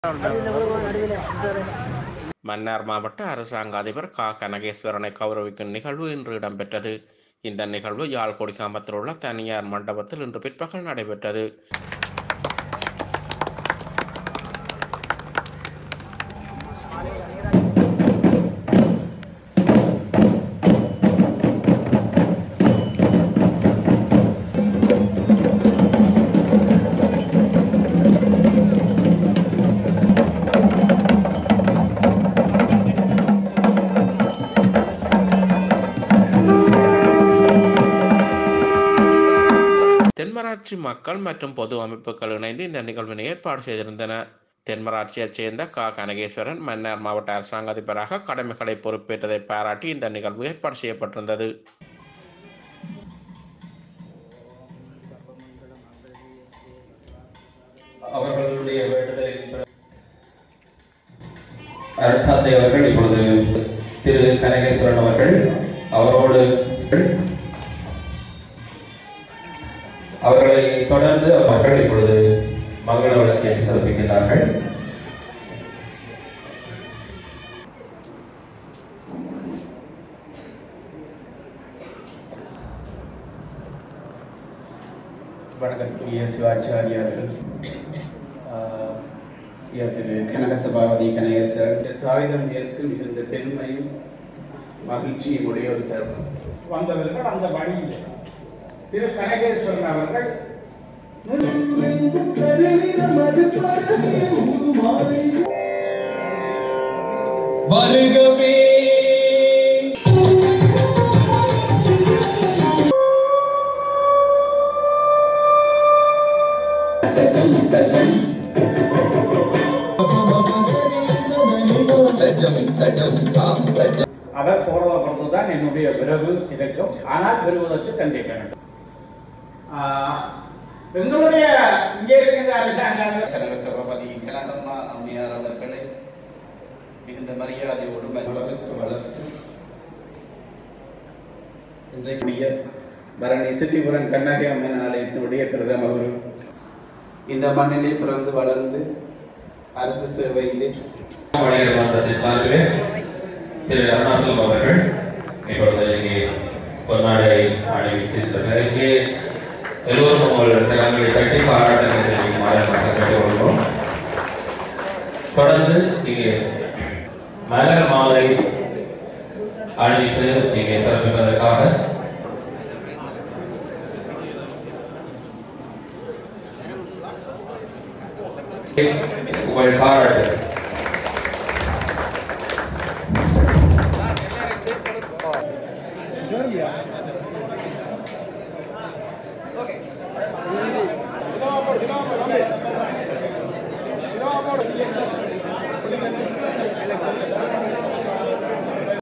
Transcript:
மன்னார் மாவட்ட அரசாங்க அதிபர் கா கனகேஸ்வரனை கௌரவிக்கும் நிகழ்வு இன்று இடம்பெற்றது இந்த நிகழ்வு யாழ் கொடிகாமத்தில் உள்ள தனியார் மண்டபத்தில் இன்று பிற்பகல் நடைபெற்றது தென்மராட்சி மக்கள் மற்றும் பொது அமைப்புகள் இணைந்து இந்த நிகழ்வினை ஏற்பாடு செய்திருந்தன தென்மராட்சியைச் சேர்ந்த கா கனகேஸ்வரன் மன்னார் மாவட்ட அரசாங்க அதிபராக கடமைகளை பொறுப்பேற்றதை பாராட்டி இந்த நிகழ்வு ஏற்பாடு செய்யப்பட்டிருந்தது அவர்களுடைய வேண்டுதலின் அருட்தந்தை அவர்கள் இப்பொழுது திரு கனகேஸ்வரன் அவர்கள் அவரோடு அவர்களை தொடர்ந்து அவர்கள் இப்பொழுது மங்கள விளக்கை சிறப்பிக்கிறார்கள் வணக்கத்துக்குரிய சிவாச்சாரியார்கள் ஆஹ், ஐயா திரு கனக சபாபதி கனகேஸ்வரன் தாயுதம் ஏற்று மிகுந்த பெருமையும் மகிழ்ச்சியும் உடைய ஒரு தருணம் வந்தவர்கள் அந்த வழியில் திரு கனகேஸ்வரன் அவர்கள் வருகவே அவர் போறதை பொறுத்து தான் என்னுடைய விரவு இருக்கும் ஆனால் பெறுவதற்கு தந்தை வேண்டும் ஆஹ், எங்களுடைய இங்கே இருக்கின்ற அரசாங்க கனக சபாபதி கனகம்மா அம்மையார் அவர்களை மிகுந்த மரியாதையோடு அளவிற்கு வளர்த்து இன்றைக்குரிய பரணி சித்திபுரம் கண்ணகி அம்மன் ஆலயத்தினுடைய பிரதம குரு இந்த மண்ணிலே பிறந்து வளர்ந்து அரசு சேவையிலே வணிகர் மன்றத்தின் சார்பிலே திரு அருணாசலம் அவர்கள் இப்பொழுது இங்கே பொன்னாடை அணிவித்து செல்ல இங்கே எல்லோரும் உங்கள் திறன்களை தட்டி பாராட்ட தெரிவிக்குமாறு கேட்டுக்கொள்கிறோம் தொடர்ந்து இங்கே மலர் மாலை அணிவித்து இங்கே சிறப்பிப்பதற்காக உங்கள் பாராட்டு சிலவா போடு, சிலவா போடு, சிலவா போடு.